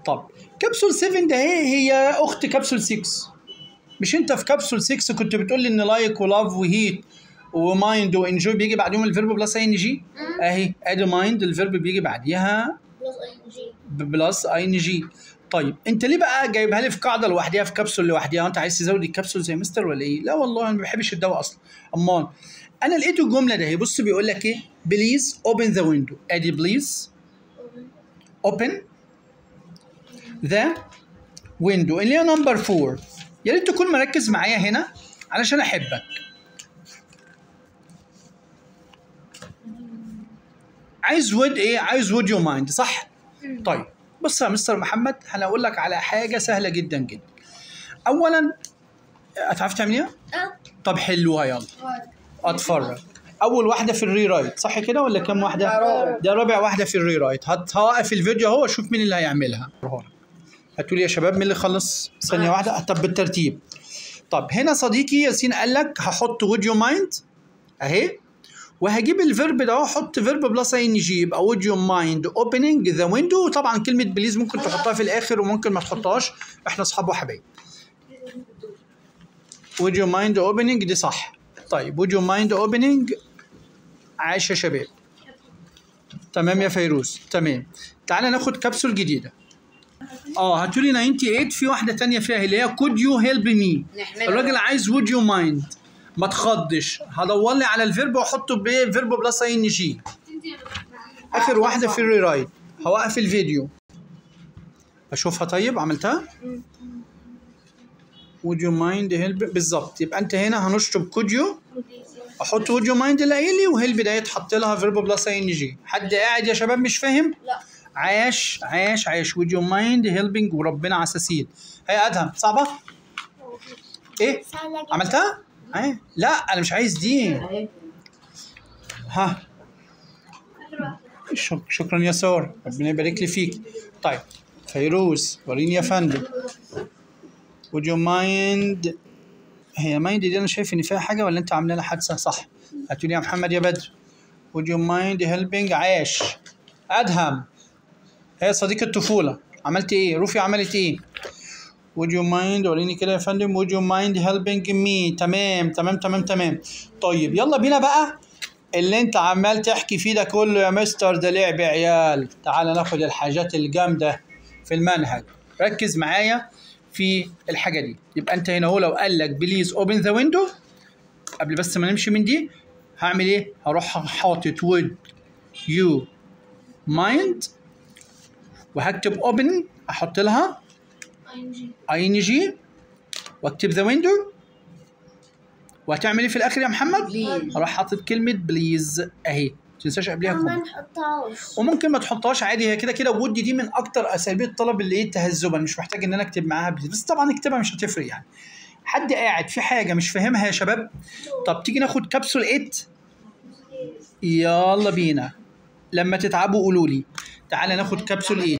طب كبسول 7 ده هي هي اخت كبسول 6 مش انت في كبسول 6 كنت بتقول لي ان لايك ولاف وهيت ومايند وانجوي بيجي بعدهم الفيرب بلس اي ان جي اهي ادي مايند الفيرب بيجي بعديها بلس اي ان جي بلس اي ان جي طيب انت ليه بقى جايبها لي في قاعده لوحدها في كبسول لوحدها وانت عايز تزود الكبسول زي مستر ولا ايه لا والله انا ما بحبش الدواء اصلا امال انا لقيت الجمله ده بص بيقول لك ايه بليز اوبن ذا ويندو ادي بليز اوبن ذا ويندو اللي هي نمبر 4 يا ريت تكون مركز معايا هنا علشان احبك عايز ود ايه عايز ود يور مايند صح طيب بص يا مستر محمد انا اقول لك على حاجه سهله جدا جدا اولا هتعرف تعمل ايه اه طب حلوها يلا اتفرج اول واحده في الري رايت صح كده ولا كام واحده رابع. ده رابع واحده في الري رايت هت- هوقف الفيديو اهو اشوف مين اللي هيعملها هتقول يا شباب مين اللي خلص ثانيه واحده طب بالترتيب طب هنا صديقي ياسين قال لك هحط وود يو مايند اهي وهجيب الفيرب ده واحط فيرب بلس اي ان جي يبقى وود يو مايند اوبننج ذا ويندو طبعا كلمه بليز ممكن تحطها في الاخر وممكن ما تحطهاش احنا اصحاب وحبايب would you mind opening دي صح طيب would you mind opening عاش يا شباب تمام يا فيروز تمام تعالى ناخد كبسول جديدة اه هاتولي 98 في واحدة تانية فيها اللي هي could you help me نحملها. الراجل عايز would you mind ما تخضش هدور لي على الفيرب واحطه بفيرب بلس اي ان جي اخر واحدة في الري رايت هوقف الفيديو اشوفها طيب عملتها would you mind help بالظبط يبقى انت هنا هنشطب could you احط would you mind اللي قايل لي وهيلب ده يتحط لها فيرب بلس اي ان جي حد قاعد يا شباب مش فاهم لا عاش عاش عاش would you mind helping وربنا عساسين هي ادهم صعبه ايه سهلة جدا عملتها ايه لا انا مش عايز دي اهي ها شك- شكرا يا سار ربنا يبارك لي فيك طيب فيروز وريني يا فندم would you mind هي مايند دي انا شايف ان فيها حاجه ولا انت عامله لها حادثه صح هاتولي يا محمد يا بدر would you mind helping عاش ادهم هي صديق الطفوله عملت ايه روفي عملت ايه would you mind وريني كده يا فندم would you mind helping me تمام تمام تمام تمام طيب يلا بينا بقى اللي انت عمال تحكي فيه ده كله يا مستر ده لعب عيال تعال ناخد الحاجات الجامده في المنهج ركز معايا في الحاجه دي يبقى انت هنا هو لو قال لك بليز اوبن ذا ويندو قبل بس ما نمشي من دي هعمل ايه هروح حاطط would you mind وهكتب open احط لها اي ان جي اي ان جي واكتب ذا ويندو وهتعمل ايه في الاخر يا محمد بليز هروح حاطط كلمه بليز اهي ما تنساش قبلها ما كوما نحطهاش وممكن ما تحطهاش عادي هي كده كده وودي دي من اكتر اساليب الطلب اللي ايه تهذبا مش محتاج ان انا اكتب معاها بليز بس طبعا اكتبها مش هتفرق يعني حد قاعد في حاجه مش فاهمها يا شباب طب تيجي ناخد كبسول 8 يلا بينا لما تتعبوا قولوا لي تعالى ناخد كبسول 8